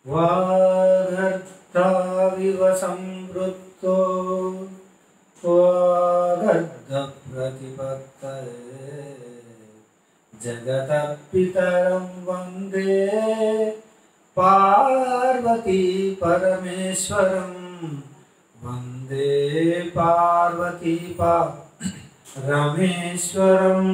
వాగర్తావివ సంవృత్తో వాగర్ధప్రతిపత్తయే జగతపితరం వందే పార్వతీ పరమేశ్వరం వందే పార్వతీ రమేశ్వరం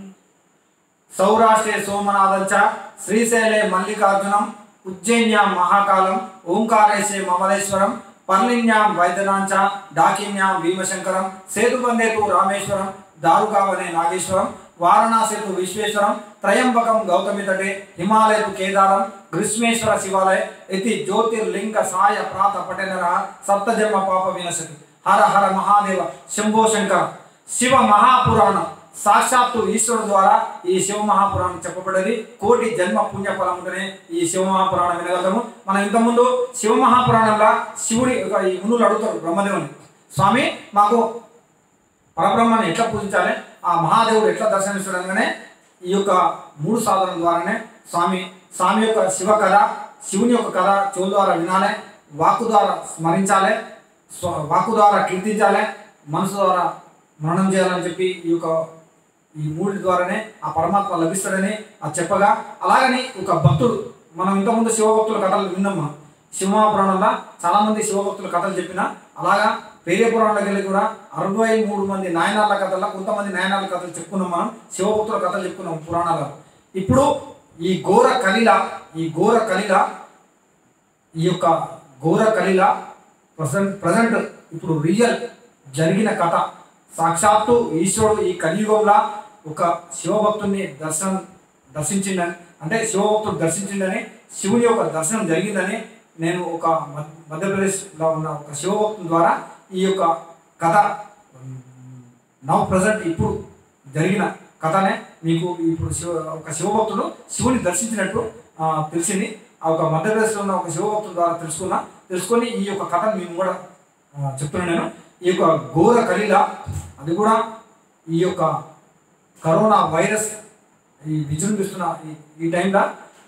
సౌరాష్ట్రే సోమనాథంచ శ్రీశైలే మల్లికార్జునం ఉజ్జయిన్యాం మహాకాలం ఓంకారేశే మమలేశ్వరం పర్లిన్యాం వైద్యనాంచ డాకిన్యాం భీమశంకరం సేతుబందేతు రామేశ్వరం దారుకావనే నాగేశ్వరం వారణాసేతు విశ్వేశ్వరం త్రయంబకం గౌతమితటే హిమాలయతు కేదారం గ్రీష్మేశ్వర శివాలయ ఇది జ్యోతిర్లింగ సాయ ప్రాత పటేనర సప్తజన్మ పాప వినశతి హర హర మహాదేవ శంభో శంకర శివ మహాపురాణం సాక్షాత్తు ఈశ్వరుడు ద్వారా ఈ శివ మహాపురాణం చెప్పబడ్డది కోటి జన్మ పుణ్య ఫలం ఉంటేనే ఈ శివ మహాపురాణం వినగలము మనం ఇంతకుముందు శివ మహాపురాణంలో శివుడి ఒక ఈ మునులు అడుగుతారు బ్రహ్మదేవుని స్వామి మాకు పరబ్రహ్మని ఎట్లా పూజించాలి ఆ మహాదేవుడు ఎట్లా దర్శనమిస్తాడు అనగానే ఈ యొక్క మూడు సాధనల ద్వారానే స్వామి స్వామి యొక్క శివ కథ శివుని యొక్క కథ చెవుల ద్వారా వినాలి వాక్కు ద్వారా స్మరించాలి స్వ- వాక్కు ద్వారా కీర్తించాలి మనసు ద్వారా మరణం చేయాలని చెప్పి ఈ యొక్క ఈ మూడి ద్వారానే ఆ పరమాత్మ లభిస్తాడని ఆ చెప్పగా అలాగని ఒక భక్తుడు మనం ఇంతకుముందు శివభక్తుల కథలు విన్నాం మనం శివమహాపురాణంలో చాలా మంది శివభక్తుల కథలు చెప్పిన అలాగా వేరే పురాణాలకు వెళ్ళి కూడా అరవై మూడు మంది నాయనార్ల కథల్లో కొంతమంది నాయనార్ల కథలు చెప్పుకున్నాం మనం శివభక్తుల కథలు చెప్పుకున్నాం పురాణాలలో ఇప్పుడు ఈ ఘోర కలిల ఈ ఘోర కలిల ఈ యొక్క ఘోర కలిల ప్రజెంట్ ప్రజెంట్ ఇప్పుడు రియల్ జరిగిన కథ సాక్షాత్తు ఈశ్వరుడు ఈ కలియుగంలో ఒక శివభక్తుని దర్శనం దర్శించిందని అంటే శివభక్తుడు దర్శించిందని శివుని యొక్క దర్శనం జరిగిందని నేను ఒక మధ్య- మధ్యప్రదేశ్లో ఉన్న ఒక శివభక్తుని ద్వారా ఈ యొక్క కథ నవ్ ప్రజెంట్ ఇప్పుడు జరిగిన కథనే మీకు ఇప్పుడు శివ ఒక శివభక్తుడు శివుని దర్శించినట్టు ఆ, తెలిసింది ఆ ఒక మధ్యప్రదేశ్లో ఉన్న ఒక శివభక్తుడు ద్వారా తెలుసుకున్నా తెలుసుకొని ఈ యొక్క కథను మేము కూడా ఆ, చెప్తున్నాను నేను ఈ యొక్క ఘోర కలిల అది కూడా ఈ యొక్క కరోనా వైరస్ ఈ విజృంభిస్తున్న ఈ- ఈ టైంలో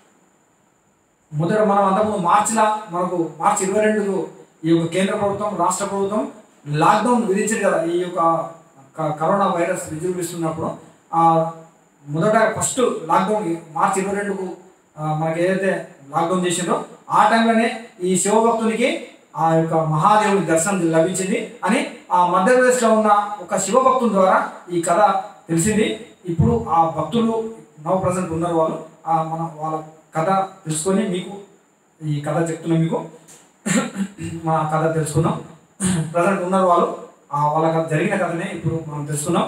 మొదట మనం అంతకుముందు మార్చిలా మనకు మార్చి ఇరవై రెండుకు ఈ యొక్క కేంద్ర ప్రభుత్వం రాష్ట్ర ప్రభుత్వం లాక్డౌన్ విధించింది కదా ఈ యొక్క క- కరోనా వైరస్ విజృంభిస్తున్నప్పుడు ఆ మొదట ఫస్ట్ లాక్డౌన్ మార్చి ఇరవై రెండుకు ఆ, మనకి ఏదైతే లాక్డౌన్ చేసిందో ఆ టైంలోనే ఈ శివభక్తునికి ఆ యొక్క మహాదేవుని దర్శనం లభించింది అని ఆ మధ్యప్రదేశ్లో ఉన్న ఒక శివభక్తుల ద్వారా ఈ కథ తెలిసింది ఇప్పుడు ఆ భక్తులు నవ ప్రజెంట్ ఉన్నారు వాళ్ళు ఆ మన వాళ్ళ కథ తెలుసుకొని మీకు ఈ కథ చెప్తున్నాం మీకు మా కథ తెలుసుకున్నాం ప్రజెంట్ ఉన్నారు వాళ్ళు ఆ వాళ్ళ కథ జరిగిన కథనే ఇప్పుడు మనం తెలుసుకున్నాం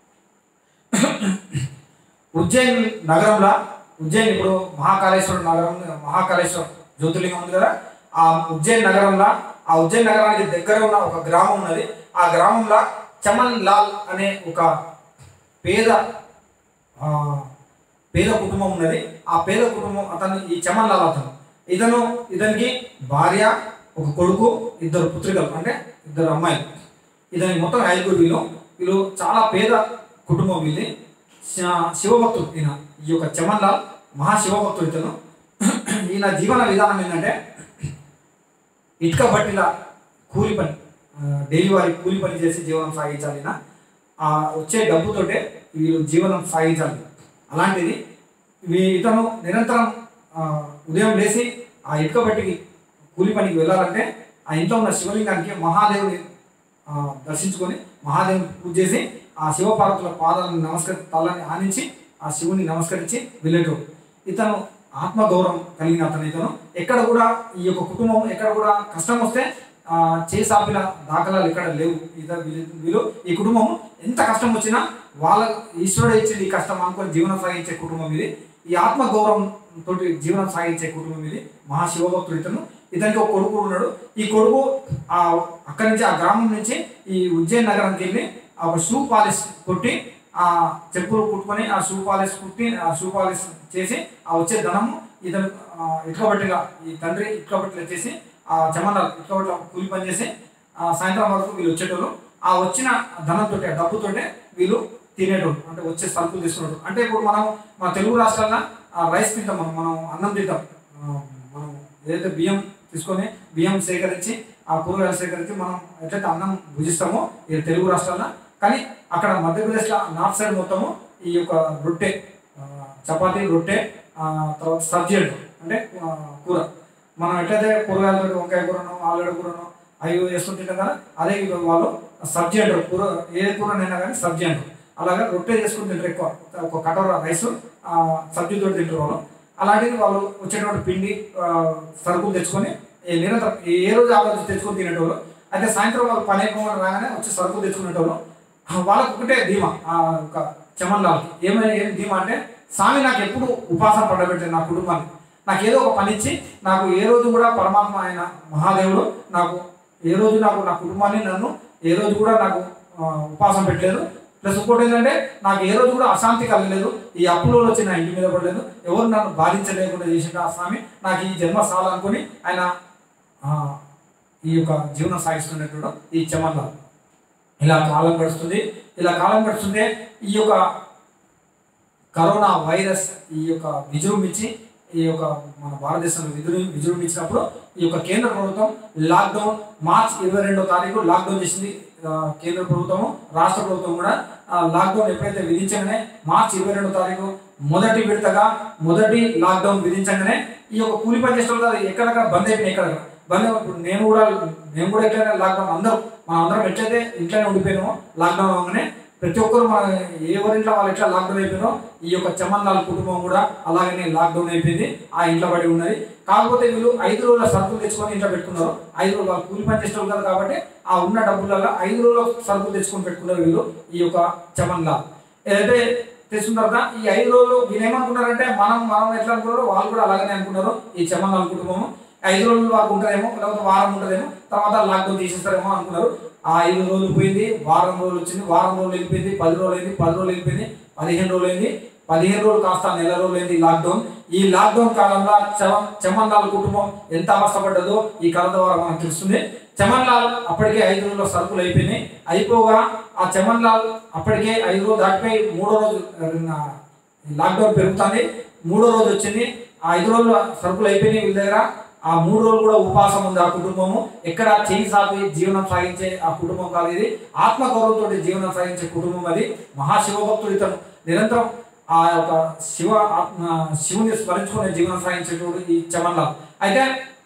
ఉజ్జయిన్ నగరంలో ఉజ్జయిన్ ఇప్పుడు మహాకాళేశ్వర నగరం మహాకాళేశ్వర జ్యోతిర్లింగం ఉంది కదా ఆ ఉజ్జయిన్ నగరంలో ఆ ఉజ్జయిన్ నగరానికి దగ్గర ఉన్న ఒక గ్రామం ఉన్నది ఆ గ్రామంలో చమన్ లాల్ అనే ఒక పేద ఆ, పేద కుటుంబం ఉన్నది ఆ పేద కుటుంబం అతను ఈ చమన్ లాల్ అతను ఇతను ఇతనికి భార్య ఒక కొడుకు ఇద్దరు పుత్రికలు అంటే ఇద్దరు అమ్మాయిలు ఇతనికి మొత్తం ఐదుగురు వీళ్ళు వీళ్ళు చాలా పేద కుటుంబం వీళ్ళది శ- శివభక్తుడు ఈయన ఈ యొక్క చమన్ లాల్ మహాశివభక్తుడు ఇతను ఈయన జీవన విధానం ఏంటంటే ఇటుక బట్టిల కూలి పని ఆ, డైలీ వారి కూలి పని చేసి జీవనం సాగించాలి ఈయన. ఆ వచ్చే డబ్బుతోటే వీళ్ళు జీవనం సాగించాలి అలాంటిది వీ- ఇతను నిరంతరం ఆ, ఉదయం లేచి ఆ ఇటుక బట్టికి కూలి పనికి వెళ్ళాలంటే ఆ ఇంట్లో ఉన్న శివలింగానికి మహాదేవుని ఆ, దర్శించుకొని మహాదేవుని పూజ చేసి ఆ శివపార్వతుల పాదాలను నమస్కరి తలని ఆనించి ఆ శివుని నమస్కరించి వెళ్ళేటోడు ఇతను ఆత్మగౌరవం కలిగిన అతను ఇతను ఎక్కడ కూడా ఈ యొక్క కుటుంబం ఎక్కడ కూడా కష్టం వస్తే ఆ, చేసాపిన దాఖలాలు ఎక్కడ లేవు ఇత వీళ్ళు వీళ్ళు ఈ కుటుంబం ఎంత కష్టం వచ్చినా వాళ్ళ ఈశ్వరుడు ఇచ్చింది ఈ కష్టం అనుకొని జీవనం సాగించే కుటుంబం ఇది ఈ ఆత్మ గౌరవం తోటి జీవనం సాగించే కుటుంబం ఇది మహాశివభక్తుడు ఇతను ఇతనికి ఒక కొడుకు ఉన్నాడు ఈ కొడుకు ఆ అక్కడి నుంచి ఆ గ్రామం నుంచి ఈ ఉజ్జయిన్ నగరానికి వెళ్ళి ఆ ఒక షూ పాలిష్ కొట్టి ఆ చెప్పులు కుట్టుకొని ఆ షూ పాలిష్ కుట్టి ఆ షూ పాలిష్ చేసి ఆ వచ్చే ధనము ఇతను ఆ, ఇటుక బట్టిగా ఈ తండ్రి ఇటుక బట్టలు వచ్చేసి ఆ చమల ఇటుక బట్టల కూలి పని చేసి ఆ సాయంత్రం వరకు వీళ్ళు వచ్చేటోళ్ళు ఆ వచ్చిన ధనంతో ఆ డబ్బుతోటే వీళ్ళు తినేటోళ్ళు అంటే వచ్చే సరుకులు తీసుకునేటోళ్ళు అంటే ఇప్పుడు మనం మన తెలుగు రాష్ట్రాల్లో ఆ రైస్ తింటాం మనం మనం అన్నం తింటాం ఆ, మనం ఏదైతే బియ్యం తీసుకొని బియ్యం సేకరించి ఆ కూరగాయలు సేకరించి మనం ఎట్లయితే అన్నం భుజిస్తామో ఇది తెలుగు రాష్ట్రాల్లో కానీ అక్కడ మధ్యప్రదేశ్లో నార్త్ సైడ్ మొత్తము ఈ యొక్క రొట్టె ఆ, చపాతీ రొట్టె ఆ, తర్వాత సబ్జీ అంటారు. అంటే ఆ, కూర మనం ఎట్లయితే కూరగాయలతో వంకాయ కూరను ఆలుగడ్డ కూరను అవి వేస్తుంటాం కదా అదే ఇక వాళ్ళు సబ్జీ అంటారు కూర ఏ కూరనైనా కానీ సబ్జీ అంటారు అలాగే రొట్టె చేసుకుని తింటారు ఎక్కువ ఒక కటోర రైస్ సబ్జీతో తింటారు వాళ్ళు అలాంటిది వాళ్ళు వచ్చేటువంటి పిండి ఆ, సరుకులు తెచ్చుకొని ఏ నిరంతరం ఏ రోజు ఆ రోజు తెచ్చుకొని తినేటోళ్ళు అయితే సాయంత్రం వాళ్ళు పని అయిపోవడం రాగానే వచ్చి సరుకులు తెచ్చుకునేటోళ్ళు ఆ, వాళ్ళకు ఒకటే ధీమా ఆ ఒక చమన్లాల్కి ఏమైనా ఏం ధీమా అంటే స్వామి నాకు ఎప్పుడు ఉపాసన పడబెట్టారు నా కుటుంబాన్ని నాకు ఏదో ఒక పని ఇచ్చి నాకు ఏ రోజు కూడా పరమాత్మ ఆయన మహాదేవుడు నాకు ఏ రోజు నాకు నా కుటుంబాన్ని నన్ను ఏ రోజు కూడా నాకు ఆ, ఉపాసం పెట్టలేదు ప్లస్ ఇంకోటి ఏంటంటే నాకు ఏ రోజు కూడా అశాంతి కలగలేదు ఈ అప్పులో వచ్చి నా ఇంటి మీద పడలేదు ఎవరు నన్ను బాధించలేకుండా చేసిండు ఆ స్వామి నాకు ఈ జన్మ సాలనుకుని ఆయన ఆ, ఈ యొక్క జీవనం సాగిస్తున్నట్టు ఈ చమన్లా ఇలా కాలం గడుస్తుంది ఇలా కాలం గడుస్తుంటే ఈ యొక్క కరోనా వైరస్ ఈ యొక్క విజృంభించి ఈ యొక్క మన భారతదేశంలో విజృ విజృంభించినప్పుడు ఈ యొక్క కేంద్ర ప్రభుత్వం లాక్డౌన్ మార్చ్ ఇరవై రెండో తారీఖు లాక్డౌన్ చేసింది ఆ, కేంద్ర ప్రభుత్వము రాష్ట్ర ప్రభుత్వం కూడా ఆ, లాక్డౌన్ ఎప్పుడైతే విధించగానే మార్చ్ ఇరవై రెండో తారీఖు మొదటి విడతగా మొదటి లాక్డౌన్ విధించగానే ఈ యొక్క కూలి పని చేసిన వాళ్ళు ఎక్కడెక్కడ బంద్ అయిపోయినాయి ఎక్కడ బంద్ అయిపోయి- ఇప్పుడు నేను కూడా మేము కూడా ఎట్లయినా లాక్డౌన్ అందరూ మనం అందరం ఎట్లయితే ఇంట్లోనే ఉండిపోయినామో లాక్డౌన్ అవగానే ప్రతి ఒక్కరు మన ఎవరింట్లో వాళ్ళు ఎట్లా లాక్డౌన్ అయిపోయినో ఈ యొక్క చమన్లాల్ కుటుంబం కూడా అలాగనే లాక్డౌన్ అయిపోయింది ఆ ఇంట్లో పడి ఉన్నది కాకపోతే వీళ్ళు ఐదు రోజుల సరుకులు తెచ్చుకొని ఇంట్లో పెట్టుకున్నారు ఐదు రోజులు వాళ్ళు కూలి పని చేసిన వాళ్ళు కదా కాబట్టి ఆ ఉన్న డబ్బులలో ఐదు రోజుల సరుకులు తెచ్చుకొని పెట్టుకున్నారు వీళ్ళు ఈ యొక్క చమన్లాల్ ఏదైతే తెచ్చుకున్న తర్వాత ఈ ఐదు రోజులు వీళ్ళు ఏమనుకున్నారంటే మనం మనం ఎట్లా అనుకున్నారో వాళ్ళు కూడా అలాగనే అనుకున్నారు ఈ చమన్లాల్ కుటుంబము ఐదు రోజులు వరకు ఉంటుందేమో లేకపోతే వారం ఉంటుందేమో తర్వాత లాక్డౌన్ తీసేస్తారేమో అనుకున్నారు ఆ ఐదు రోజులు పోయింది వారం రోజులు వచ్చింది వారం రోజులు వెళ్ళిపోయింది పది రోజులు అయింది పది రోజులు వెళ్ళిపోయింది పదిహేను రోజులు అయింది పదిహేను రోజులు కాస్త నెల రోజులు అయింది లాక్డౌన్ ఈ లాక్డౌన్ కాలంలో చమ చమన్లాల్ కుటుంబం ఎంత అవస్థపడ్డదో ఈ కథ ద్వారా మనకు తెలుస్తుంది చమన్లాల్ అప్పటికే ఐదు రోజుల సరుకులు అయిపోయినాయి అయిపోగా ఆ చమన్లాల్ అప్పటికే ఐదు రోజులు దాటిపోయి మూడో రోజు ఆ, లాక్డౌన్ పెరుగుతుంది మూడో రోజు వచ్చింది ఆ ఐదు రోజులు సరుకులు అయిపోయినాయి వీళ్ళ దగ్గర ఆ మూడు రోజులు కూడా ఉపవాసం ఉంది ఆ కుటుంబము ఎక్కడ చేయి సాపి జీవనం సాగించే ఆ కుటుంబం కాదు ఇది ఆత్మగౌరవంతో జీవనం సాగించే కుటుంబం అది మహాశివభక్తుడు ఇతను నిరంతరం ఆ యొక్క శివ ఆత్మ శివుని స్మరించుకునే జీవనం సాగించేటోడు ఈ చమన్లాల్ అయితే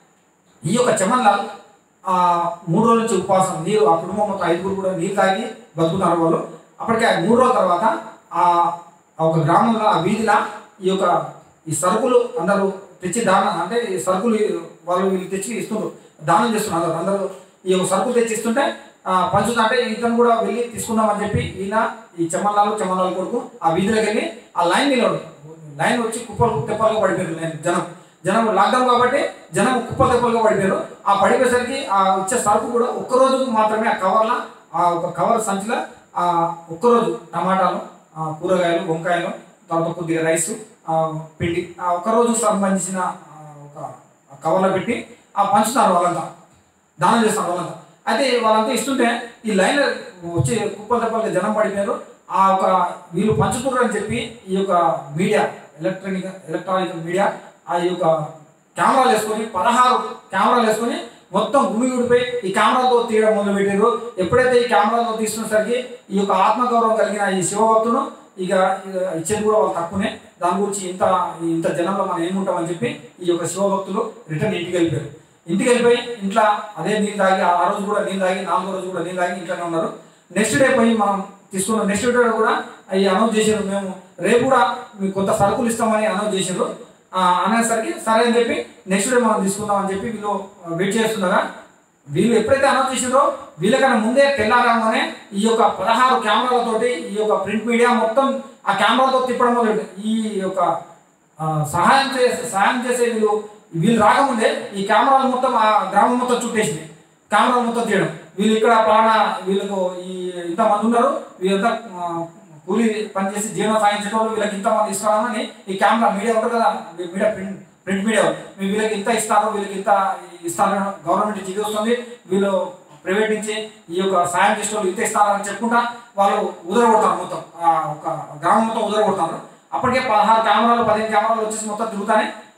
ఈ యొక్క చమన్లాల్ ఆ మూడు రోజుల నుంచి ఉపవాసం నీరు ఆ కుటుంబం మొత్తం ఐదుగురు కూడా నీరు తాగి బతుకుతున్నారు వాళ్ళు అప్పటికే ఆ మూడు రోజుల తర్వాత ఆ ఆ ఒక గ్రామంలో ఆ వీధిలో ఈ యొక్క ఈ సరుకులు అందరూ తెచ్చి దానం అంటే ఈ సరుకులు వాళ్ళు వీళ్ళు తెచ్చి ఇస్తున్నారు దానం చేస్తున్నారు అందరూ అందరూ ఈ యొక్క సరుకులు తెచ్చి ఇస్తుంటే ఆ, పంచుతా అంటే ఇతను కూడా వెళ్ళి తీసుకుందామని చెప్పి ఈయన ఈ చెమ్మల్లాలు చెమ్మల్లాలు కొడుకు ఆ వీధిలోకి వెళ్ళి ఆ లైన్ నిలవడు లైన్ వచ్చి కుప్పలు తెప్పలుగా పడిపోయారు లైన్ జనం జనం లాక్డౌన్ కాబట్టి జనం కుప్పలు తెప్పలుగా పడిపోయారు ఆ పడిపోయేసరికి ఆ ఇచ్చే సరుకు కూడా ఒక్క రోజుకు మాత్రమే ఆ కవర్లో ఆ ఒక కవర్ సంచిలో ఆ ఒక్కరోజు టమాటాలు ఆ కూరగాయలు వంకాయలు తర్వాత కొద్దిగా రైస్ పిండి ఆ ఒక్క రోజుకు సంబంధించిన ఆ, ఒక కవర్లో పెట్టి ఆ పంచుతారు వాళ్ళంతా దానం చేస్తారు వాళ్ళంతా అయితే వాళ్ళంతా ఇస్తుంటే ఈ లైన్ వచ్చి కుప్పలు తప్పలుగా జనం పడిపోయారు ఆ ఒక వీళ్ళు పంచుతున్నారు అని చెప్పి ఈ యొక్క మీడియా ఎలక్ట్రానిక్ ఎలక్ట్రానిక్ మీడియా ఆ యొక్క కెమెరాలు వేసుకొని పదహారు కెమెరాలు వేసుకొని మొత్తం గుమిగుడిపోయి ఈ కెమెరాతో తీయడం మొదలు పెట్టారు ఎప్పుడైతే ఈ కెమెరాతో తీస్తున్నసరికి ఈ యొక్క ఆత్మగౌరవం కలిగిన ఈ శివభక్తును ఇక ఇక ఇచ్చేది కూడా వాళ్ళు తక్కువనే దాని గురించి ఇంత ఇంత జనంలో మనం ఏముంటామని చెప్పి ఈ యొక్క శివభక్తులు రిటర్న్ ఇంటికి వెళ్ళిపోయారు ఇంటికి వెళ్ళిపోయి ఇంట్లో అదే నీళ్ళు తాగి ఆ రోజు కూడా నీళ్ళు తాగి నాలుగో రోజు కూడా నీళ్ళు తాగి ఇంట్లోనే ఉన్నారు నెక్స్ట్ డే పోయి మనం తీసుకున్నాం నెక్స్ట్ డే కూడా అవి అనౌన్స్ చేసారు మేము రేపు కూడా మీకు కొంత సరుకులు ఇస్తామని అనౌన్స్ చేసారు ఆ, అనేసరికి సరే అని చెప్పి నెక్స్ట్ డే మనం తీసుకుందాం అని చెప్పి వీళ్ళు వెయిట్ చేస్తుండగా వీళ్ళు ఎప్పుడైతే అనౌన్స్ చేసిండ్రో వీళ్ళకన్నా ముందే తెల్లారాగానే ఈ యొక్క పదహారు కెమెరాలతోటి ఈ యొక్క ప్రింట్ మీడియా మొత్తం ఆ కెమెరాలతో తిప్పడం మొదలు ఈ యొక్క ఆ, సహాయం చేసే సహాయం చేసే వీళ్ళు వీళ్ళు రాకముందే ఈ కెమెరాలు మొత్తం ఆ గ్రామం మొత్తం చుట్టేసింది కెమెరాలు మొత్తం తీయడం వీళ్ళు ఇక్కడ పలానా వీళ్ళకు ఈ ఇంతమంది ఉన్నారు వీళ్ళంతా ఆ, కూలీ పనిచేసి జీవనం సాగించడం వాళ్ళు వీళ్ళకి ఇంతమంది ఇస్తామని ఈ కెమెరా మీడియా ఉంటుంది కదా మీడియా ప్రింట్ ప్రింట్ మీడియా మీ వీళ్ళకి ఇంత ఇస్తారు వీళ్ళకి ఇంత ఇస్తారు గవర్నమెంట్ నుంచి ఇది వస్తుంది వీళ్ళు ప్రైవేట్ నుంచి ఈ యొక్క సాయం చేసే వాళ్ళు ఇంత ఇస్తారని చెప్పుకుంటా వాళ్ళు ఉదరగొడతారు మొత్తం ఆ ఒక గ్రామం మొత్తం ఉదరగొడతారు అప్పటికే పదహారు కెమెరాలు పదిహేను కెమెరాలు వచ్చేసి మొత్తం తిరుగుతానే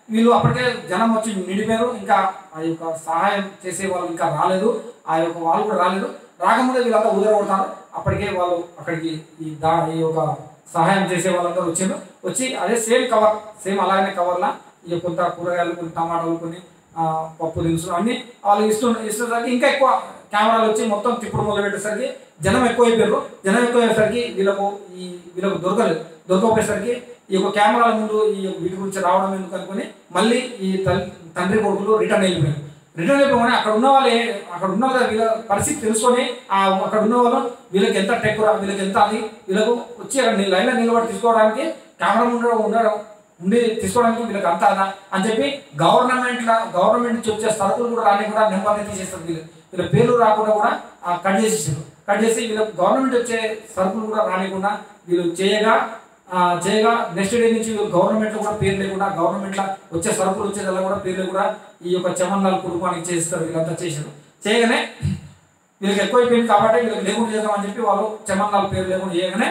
వీళ్ళు అప్పటికే జనం వచ్చి నిండిపోయారు ఇంకా ఆ యొక్క సహాయం చేసే వాళ్ళు ఇంకా రాలేదు ఆ యొక్క వాళ్ళు కూడా రాలేదు రాకముందే వీళ్ళంతా ఉదరగొడతారు అప్పటికే వాళ్ళు అక్కడికి ఈ దా ఈ యొక్క సహాయం చేసే వాళ్ళందరూ వచ్చారు వచ్చి అదే సేమ్ కవర్ సేమ్ అలాగనే కవర్లా ఈ కొంత కూరగాయలు కొన్ని టమాటాలు కొన్ని ఆ, పప్పు దినుసులు అన్ని వాళ్ళు ఇస్తు ఇస్తున్నసరికి ఇంకా ఎక్కువ కెమెరాలు వచ్చి మొత్తం తిప్పుడు మొదలు పెట్టేసరికి జనం ఎక్కువ అయిపోయారు జనం ఎక్కువ అయ్యేసరికి వీళ్ళకు ఈ వీళ్ళకు దొరకలేదు దొరకకపోయేసరికి ఈ యొక్క కెమెరాల ముందు ఈ యొక్క వీటి గురించి రావడం ఎందుకు అనుకుని మళ్ళీ ఈ తల్లి తండ్రి కొడుకులు రిటర్న్ వెళ్ళిపోయారు రిటర్న్ అయిపోగానే అక్కడ ఉన్న వాళ్ళు ఏ- అక్కడ ఉన్న వాళ్ళ వీళ్ళ పరిస్థితి తెలుసుకొని ఆ అక్కడ ఉన్న వాళ్ళు వీళ్ళకి ఎంత టెక్కురా వీళ్ళకి ఎంత అది వీళ్ళకు వచ్చి అక్కడ నీ లైన్లో నిలబడి తీసుకోవడానికి కెమెరా ఉండడం ఉండడం ఉండి తీసుకోవడానికి వీళ్ళకి అంత అదా అని చెప్పి గవర్నమెంట్ గవర్నమెంట్ నుంచి వచ్చే సరుకులు కూడా రాని కూడా నెంబర్ని తీసేస్తారు వీళ్ళు వీళ్ళ పేర్లు రాకుండా కూడా ఆ, కట్ చేసేసారు కట్ చేసి వీళ్ళకి గవర్నమెంట్ వచ్చే సరుకులు కూడా రానికుండా వీళ్ళు చేయగా ఆ, చేయగా నెక్స్ట్ డే నుంచి వీళ్ళు గవర్నమెంట్లో కూడా పేరు లేకుండా గవర్నమెంట్లో వచ్చే సరుకులు వచ్చేదల్లా కూడా పేర్లు కూడా ఈ యొక్క చమన్లాల్ కుటుంబానికి చేస్తారు వీళ్ళంతా చేశారు చేయగానే వీళ్ళకి ఎక్కువైపోయింది కాబట్టి వీళ్ళకి లేకుండా చేద్దామని చెప్పి వాళ్ళు చమన్లాల్ పేరు లేకుండా చేయగానే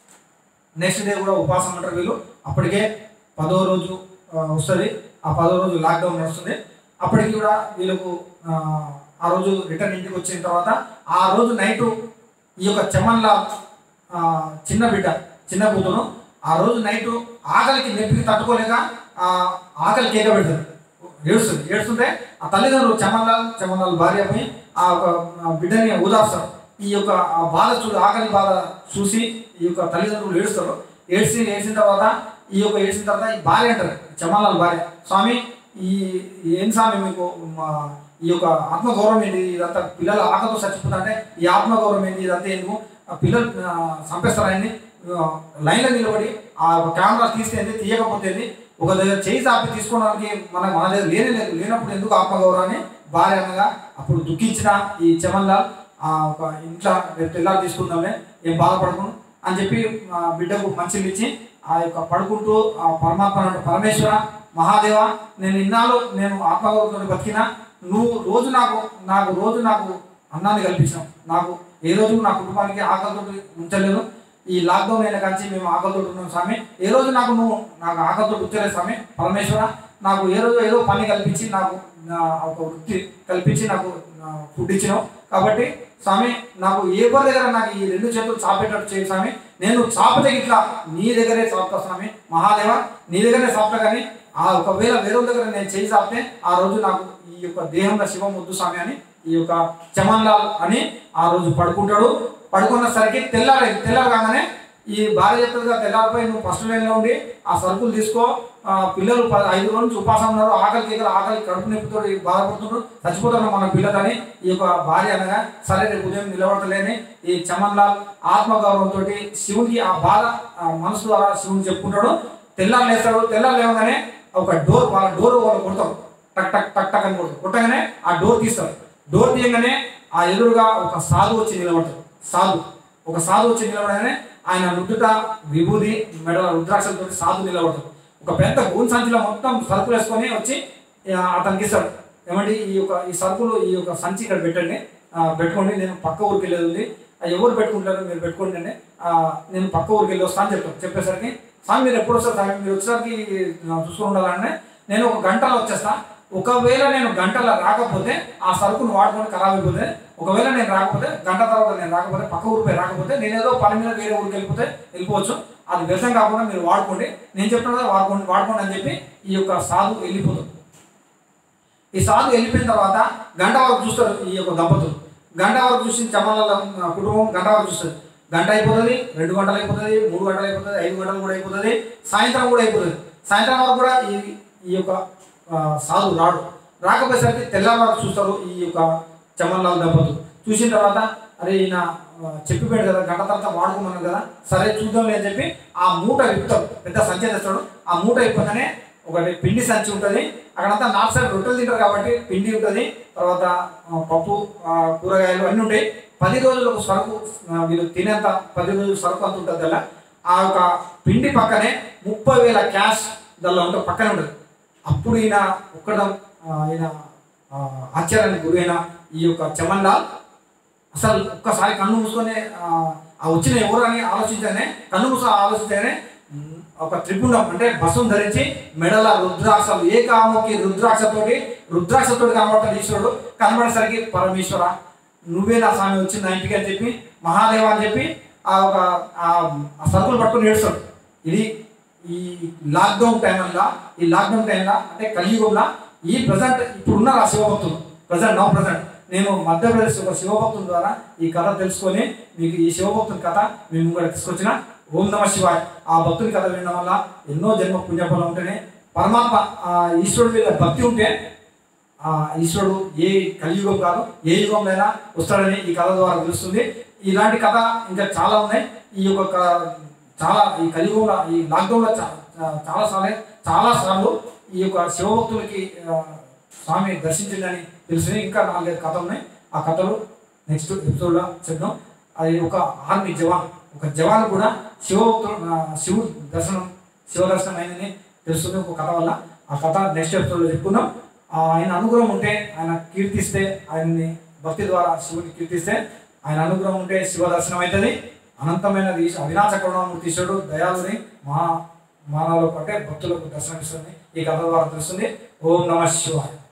నెక్స్ట్ డే కూడా ఉపాసం అంటారు వీళ్ళు అప్పటికే పదో రోజు ఆ, వస్తుంది ఆ పదో రోజు లాక్డౌన్ నడుస్తుంది అప్పటికి కూడా వీళ్ళకు ఆ, ఆ రోజు రిటర్న్ ఇంటికి వచ్చిన తర్వాత ఆ రోజు నైటు ఈ యొక్క చమన్లా ఆ, చిన్న బిడ్డ చిన్న కూతురు ఆ రోజు నైటు ఆకలికి నొప్పికి తట్టుకోలేక ఆ ఆకలి కేక పెడతారు ఏడుస్తుంది ఏడుస్తుంటే ఆ తల్లిదండ్రులు చమన్లాల్ చమన్లాల్ భార్య పోయి ఆ ఒక ఆ బిడ్డని ఓదార్స్తారు ఈ యొక్క ఆ బాధ చూడు ఆకలి బాధ చూసి ఈ యొక్క తల్లిదండ్రులు ఏడుస్తారు ఏడ్చి ఏడ్చిన తర్వాత ఈ యొక్క ఏడ్చిన తర్వాత ఈ భార్య అంటారు చమన్లాల్ భార్య స్వామి ఈ ఏం స్వామి మీకు మా ఈ యొక్క ఆత్మగౌరవం ఏంటి ఇదంతా పిల్లల ఆకలితో చచ్చిపోతుంటే ఈ ఆత్మగౌరవం ఏంటి ఇదంతా ఎందుకు ఆ పిల్లలు ఆ, చంపేస్తారు ఆయన్ని ఆ, లైన్లో నిలబడి ఆ కెమెరా తీస్తే తీయకపోతే ఏంది? ఒక దగ్గర చేయి చాపి తీసుకోవడానికి మన మన దగ్గర లేనే లేదు లేనప్పుడు ఎందుకు ఆత్మగౌరవాన్ని భార్య అనగా అప్పుడు దుఃఖించిన ఈ చమన్లాల్ ఆ ఒక ఇంట్లో రేపు తెల్లారి తీసుకుందాంలే ఏం బాధపడకుండా అని చెప్పి ఆ బిడ్డకు మంచిలు ఇచ్చి ఆ యొక్క పడుకుంటూ ఆ పరమాత్మ అన్నాడు, పరమేశ్వర మహాదేవ నేను ఇన్నాళ్ళు నేను ఆత్మగౌరవంతో బతికినా నువ్వు రోజు నాకు నాకు రోజు నాకు అన్నాన్ని కల్పించావు నాకు ఏ రోజు నా కుటుంబానికి ఆకలితో ఉంచలేదు ఈ లాక్డౌన్ అయిన కాంచి మేము ఆకలితో ఉన్నాం స్వామి ఏ రోజు నాకు నువ్వు నాకు ఆకలితో ఉంచలేదు స్వామి పరమేశ్వర నాకు ఏ రోజు ఏదో పని కల్పించి నాకు నా ఒక వృత్తి కల్పించి నాకు ఫుడ్ ఇచ్చినావు కాబట్టి స్వామి నాకు ఏ ఎవరి దగ్గర నాకు ఈ రెండు చేతులు చాపేటట్టు చేయి స్వామి నేను చాపితే ఇట్లా నీ దగ్గరే చాపుతా స్వామి మహాదేవ నీ దగ్గరే చాపుతా కానీ ఆ ఒకవేళ వేరే వాళ్ళ దగ్గర నేను చేయి చాపితే ఆ రోజు నాకు ఈ యొక్క దేహంలో శివం వద్దు స్వామి అని ఈ యొక్క చమన్లాల్ అని ఆ రోజు పడుకుంటాడు పడుకున్నసరికి తెల్లారి తెల్లారి కాగానే ఈ భార్య చెప్తుందిగా తెల్లారిపోయి నువ్వు ఫస్ట్ లైన్లో ఉండి ఆ సరుకులు తీసుకో ఆ పిల్లలు ప- ఐదు రోజుల నుంచి ఉపాసం ఉన్నారు ఆకలి కేకలు ఆకలి కడుపు నొప్పితో బాధపడుతున్నారు చచ్చిపోతున్నారు మన పిల్లలని ఈ యొక్క భార్య అనగా సరే రేపు ఉదయం నిలబడతలేని ఈ చమన్లాల్ ఆత్మగౌరవంతో శివునికి ఆ బాధ ఆ మనసు ద్వారా శివుని చెప్పుకుంటాడు తెల్లారు లేస్తాడు తెల్లారు లేవగానే ఒక డోర్ వాళ్ళ డోర్ వాళ్ళు కొడతారు టక్ టక్ టక్ టక్ అని కొడతారు కొట్టగానే ఆ డోర్ తీస్తారు డోర్ తీయగానే ఆ ఎదురుగా ఒక సాధు వచ్చి నిలబడతాడు సాధు ఒక సాధు వచ్చి నిలబడగానే ఆయన నుదుట విభూది మెడల రుద్రాక్షలతో సాధు నిలబడతాడు ఒక పెద్ద గూన్ సంచిలో మొత్తం సరుకులు వేసుకొని వచ్చి ఆ, అతనికి ఇస్తాడు ఏమంటే ఈ యొక్క ఈ సరుకులు ఈ యొక్క సంచి ఇక్కడ పెట్టండి ఆ, పెట్టుకోండి నేను పక్క ఊరికి వెళ్ళేది ఉంది ఆ, ఎవరు పెట్టుకుంటారు మీరు పెట్టుకోండి అండి ఆ, నేను పక్క ఊరికి వెళ్ళి వస్తాను చెప్తాను చెప్పేసరికి స్వామి మీరు ఎప్పుడు వస్తారు స్వామి మీరు వచ్చేసరికి ఆ, చూసుకుని ఉండాలంటే నేను ఒక గంటలో వచ్చేస్తా ఒకవేళ నేను గంటలో రాకపోతే ఆ సరుకును వాడుకొని ఖరాబ్ అయిపోతే ఒకవేళ నేను రాకపోతే గంట తర్వాత నేను రాకపోతే పక్క ఊరిపై రాకపోతే నేను ఏదో పని మీద వేరే ఊరికి వెళ్ళిపోతే వెళ్ళిపోవచ్చు అది వ్యర్థం కాకుండా మీరు వాడుకోండి నేను చెప్తాను కదా వాడుకోండి వాడుకోండి అని చెప్పి ఈ యొక్క సాధు వెళ్ళిపోతుంది ఈ సాధు వెళ్ళిపోయిన తర్వాత గంట వరకు చూస్తారు ఈ యొక్క దంపతులు గంట వరకు చూసిన చమల కుటుంబం గంట వరకు చూస్తుంది గంట అయిపోతుంది రెండు గంటలు అయిపోతుంది మూడు గంటలు అయిపోతుంది ఐదు గంటలు కూడా అయిపోతుంది సాయంత్రం కూడా అయిపోతుంది సాయంత్రం వరకు కూడా ఈ ఈ యొక్క ఆ, సాధు రాడు రాకపోయేసరికి తెల్లారి వరకు చూస్తారు ఈ యొక్క చమన్లాల్ దంపతులు చూసిన తర్వాత అరే ఈయన ఆ, చెప్పిపోయాడు కదా గంట తర్వాత వాడుకున్నాను కదా సరే చూద్దాంలే అని చెప్పి ఆ మూట విప్పుతాడు పెద్ద సంచి తెస్తాడు ఆ మూట విప్పగానే ఒకటి పిండి సంచి ఉంటుంది అక్కడంతా నార్త్ సైడ్ రొట్టెలు తింటారు కాబట్టి పిండి ఉంటుంది తర్వాత ఆ, పప్పు ఆ, కూరగాయలు అన్నీ ఉంటాయి పది రోజులకు సరుకు ఆ, వీళ్ళు తినేంత పది రోజులు సరుకు అంత ఉంటుంది అలా ఆ యొక్క పిండి పక్కనే ముప్పై వేల క్యాష్ దానిలో ఉంటుంది పక్కనే ఉంటుంది అప్పుడు ఈయన ఒక్కడం ఆయన ఆ, ఆశ్చర్యానికి గురైన ఈ యొక్క చమన్లాల్ అసలు ఒక్కసారి కన్ను మూసుకొని ఆ, ఆ వచ్చిన ఎవరు అని ఆలోచించగానే కన్ను మూసుకొని ఆలోచించగానే ఒక త్రిపుండం అంటే బస్సును ధరించి మెడల రుద్రాక్షలు ఏ కాముకి రుద్రాక్షతోటి రుద్రాక్షతోటి కనబడతాడు ఈశ్వరుడు కనబడేసరికి పరమేశ్వర నువ్వే నా స్వామి వచ్చింది నా ఇంటికి అని చెప్పి మహాదేవ అని చెప్పి ఆ ఒక ఆ ఆ సరుకులు పట్టుకుని ఏడుస్తాడు ఇది ఈ లాక్డౌన్ టైంలో ఈ లాక్డౌన్ టైంలో అంటే కలియుగంలో ఈ ప్రజెంట్ ఇప్పుడున్న ఆ శివభక్తులు ప్రజెంట్ నో ప్రజెంట్ నేను మధ్యప్రదేశ్ ఒక శివభక్తుల ద్వారా ఈ కథ తెలుసుకొని మీకు ఈ శివభక్తుని కథ మేము కూడా తీసుకొచ్చిన ఓం నమ శివాయ్ ఆ భక్తుని కథ వినడం వల్ల ఎన్నో జన్మ పుణ్యఫలం ఉంటేనే పరమాత్మ ఆ ఈశ్వరుడి మీద భక్తి ఉంటే ఆ ఈశ్వరుడు ఏ కలియుగం కాదు ఏ యుగంలోనైనా వస్తాడని ఈ కథ ద్వారా తెలుస్తుంది ఇలాంటి కథ ఇంకా చాలా ఉన్నాయి ఈ యొక్క క- చాలా ఈ కలియుగంలో ఈ లాక్డౌన్లో చా- చా- చాలా సార్లు చాలా సార్లు ఈ యొక్క శివభక్తులకి ఆ, స్వామి దర్శించిందని తెలిసింది ఇంకా నాలుగైదు కథలు ఉన్నాయి ఆ కథలు నెక్స్ట్ ఎపిసోడ్లో చెప్దాం అది ఒక ఆర్మీ జవాన్ ఒక జవాన్ కూడా శివభక్తులు ఆ, శివుడు దర్శనం శివ దర్శనం అయిందని తెలుస్తుంది ఒక కథ వల్ల ఆ కథ నెక్స్ట్ ఎపిసోడ్లో చెప్పుకుందాం ఆ, ఆయన అనుగ్రహం ఉంటే ఆయన కీర్తిస్తే ఆయన్ని భక్తి ద్వారా శివుని కీర్తిస్తే ఆయన అనుగ్రహం ఉంటే శివ దర్శనం అవుతుంది అనంతమైనది ఈశ- అవినాశ కరుణామూర్తి ఈశ్వరుడు దయాలుని మహా మానవులకు అంటే భక్తులకు దర్శనమిస్తుంది ఈ కథ ద్వారా తెలుస్తుంది ఓం నమ శివాయ